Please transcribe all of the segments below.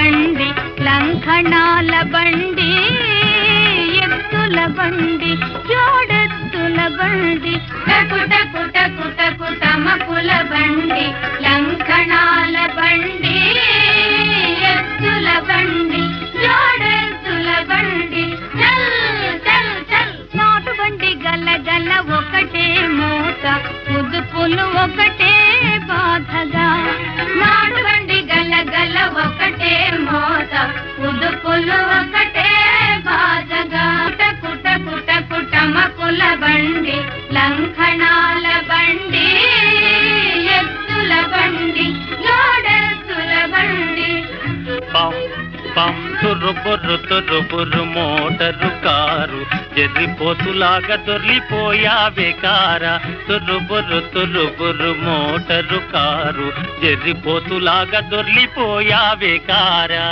బండి లంకణాల బండి ఎత్తుల బండి జోడెత్తుల బండి టకు టకు టకు టకు టమకుల బండి లంకణాల బండి ఎత్తుల బండి జోడెత్తుల బండి చల్ చల్ చల్ నాటు బండి గల్ల గల్ల ఒకటే మోత పుదుపులు ఒకటే బాధగా నాటు బండి గల్ల గల్ల ఒకటే మోత పుదుపులు ఒకటే బాధగా కుట కుట కుట కుటమకుల బండి లంకణాల బండి ఎత్తుల బండి లోడెత్తుల బండి పం పం తుర్రు బుర్రు తుర్రు బుర్రు మోటరు కారు జర్రిపోతులాగా దొర్లిపోయావే కారా తుర్రు బుర్రు తుర్రు బుర్రు మోటరు కారు జర్రిపోతులాగా దొర్లిపోయావే కారా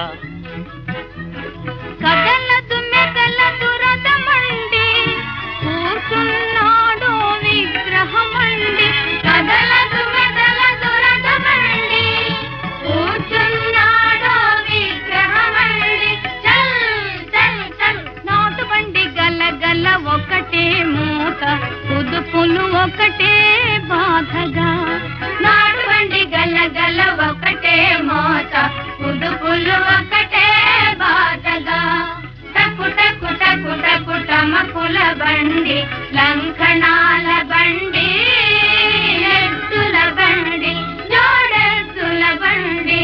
కదలదు మెదలదు రథమండి కూర్చున్నాడు విగ్రహమండి కదలదు మెదలదు రథమండి కూర్చున్నాడు విగ్రహమండి చల్ చల్ చల్ నాటు బండి గల గల ఒకటే మూత కుదుపులు ఒకటే బాధగా నాటు బండి గల గల ఒకటే మోత కుదుపులు ఒకటే బాధగా టకు టకు టకు టకు టమకుల బండి లంకణాల బండి ఎత్తుల బండి జోడెత్తుల బండి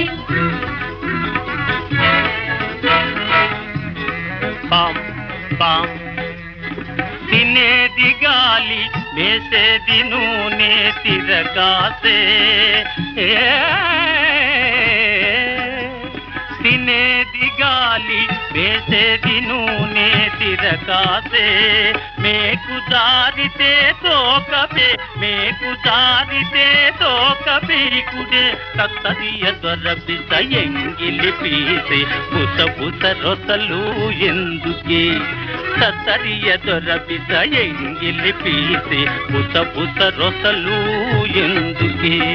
పాం పాం తినేది గాలి వేసేది నూనె తిరగాసే ఏ, తినేది గాలి వేసేది నూనె తిరగాసే మేకు దారితే తోకపే మేకు దారితే తోక పీకుడే తత్తరియ దొరబిస ఎంగిలి పీసే బుస బుస రొసలు ఎందుకే తత్తరియ దొరబిస ఎంగిలి పీసే బుస బుస రొసలు ఎందుకే